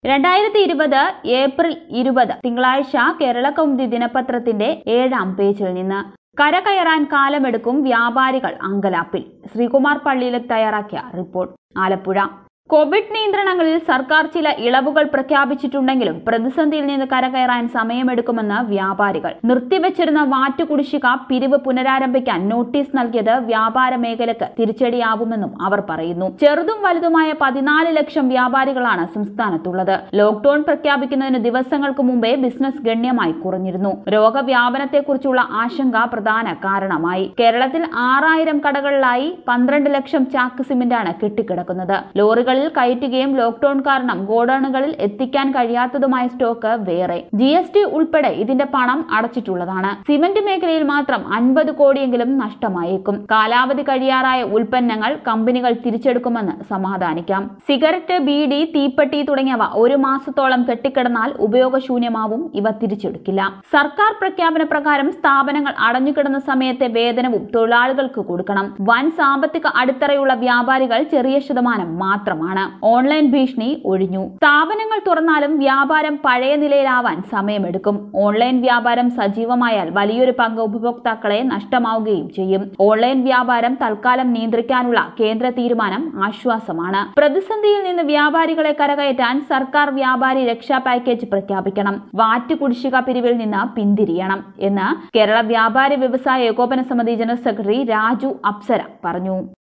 രണ്ടായിരത്തി ഇരുപത് ഏപ്രിൽ ഇരുപത് തിങ്കളാഴ്ച കേരള കൗമുദി ദിനപത്രത്തിന്റെ ഏഴാം പേജിൽ നിന്ന് കരകയറാൻ കാലമെടുക്കും വ്യാപാരികൾ അങ്കലാപ്പിൽ ശ്രീകുമാർ പള്ളിയിൽ തയ്യാറാക്കിയ റിപ്പോർട്ട് ആലപ്പുഴ കോവിഡ് നിയന്ത്രണങ്ങളിൽ സർക്കാർ ചില ഇളവുകൾ പ്രഖ്യാപിച്ചിട്ടുണ്ടെങ്കിലും പ്രതിസന്ധിയിൽ നിന്ന് കരകയറാൻ സമയമെടുക്കുമെന്ന് വ്യാപാരികൾ നിർത്തിവച്ചിരുന്ന വാറ്റ് കുടിശ്ശിക പിരിവ് പുനരാരംഭിക്കാൻ നോട്ടീസ് നൽകിയത് വ്യാപാര മേഖലക്ക് തിരിച്ചടിയാവുമെന്നും അവർ പറയുന്നു ചെറുതും വലുതുമായ പതിനാല് ലക്ഷം വ്യാപാരികളാണ് സംസ്ഥാനത്തുള്ളത് ലോക്ഡൌൺ പ്രഖ്യാപിക്കുന്നതിന് ദിവസങ്ങൾക്ക് മുമ്പേ ബിസിനസ് ഗണ്യമായി കുറഞ്ഞിരുന്നു രോഗവ്യാപനത്തെക്കുറിച്ചുള്ള ആശങ്ക പ്രധാന കാരണമായി കേരളത്തിൽ ആറായിരം കടകളിലായി പന്ത്രണ്ട് ലക്ഷം ചാക്ക് സിമന്റാണ് കെട്ടിക്കിടക്കുന്നത് ലോറികളിൽ കയറ്റുകയും ലോക്ഡൌൺ കാരണം ഗോഡൌണുകളിൽ എത്തിക്കാൻ കഴിയാത്തതുമായ സ്റ്റോക്ക് വേറെ ജി എസ് ടി ഉൾപ്പെടെ ഇതിന്റെ പണം അടച്ചിട്ടുള്ളതാണ് സിമന്റ് മേഖലയിൽ മാത്രം അൻപത് കോടിയെങ്കിലും നഷ്ടമായേക്കും കാലാവധി കഴിയാറായ ഉൽപ്പന്നങ്ങൾ കമ്പനികൾ തിരിച്ചെടുക്കുമെന്ന് സമാധാനിക്കാം സിഗരറ്റ് ബീഡി തീപ്പെട്ടി തുടങ്ങിയവ ഒരു മാസത്തോളം കെട്ടിക്കിടന്നാൽ ഉപയോഗശൂന്യമാവും ഇവ തിരിച്ചെടുക്കില്ല സർക്കാർ പ്രഖ്യാപന പ്രകാരം സ്ഥാപനങ്ങൾ അടഞ്ഞുകിടന്ന സമയത്തെ വേതനവും തൊഴിലാളികൾക്ക് കൊടുക്കണം വൻ സാമ്പത്തിക അടിത്തറയുള്ള വ്യാപാരികൾ ചെറിയ ശതമാനം മാത്രമാണ് ഓൺലൈൻ ഭീഷണി ഒഴിഞ്ഞു സ്ഥാപനങ്ങൾ തുറന്നാലും വ്യാപാരം പഴയ നിലയിലാവാൻ സമയമെടുക്കും ഓൺലൈൻ വ്യാപാരം സജീവമായാൽ വലിയൊരു പങ്ക് ഉപഭോക്താക്കളെ നഷ്ടമാവുകയും ചെയ്യും ഓൺലൈൻ വ്യാപാരം തൽക്കാലം നിയന്ത്രിക്കാനുള്ള കേന്ദ്ര തീരുമാനം ആശ്വാസമാണ് പ്രതിസന്ധിയിൽ നിന്ന് വ്യാപാരികളെ കരകയറ്റാൻ സർക്കാർ വ്യാപാരി രക്ഷാ പാക്കേജ് പ്രഖ്യാപിക്കണം വാറ്റ് കുടിശ്ശിക പിരിവിൽ നിന്ന് പിന്തിരിയണം എന്ന് കേരള വ്യാപാരി വ്യവസായ ഏകോപന സമിതി ജനറൽ സെക്രട്ടറി രാജു അപ്സര പറഞ്ഞു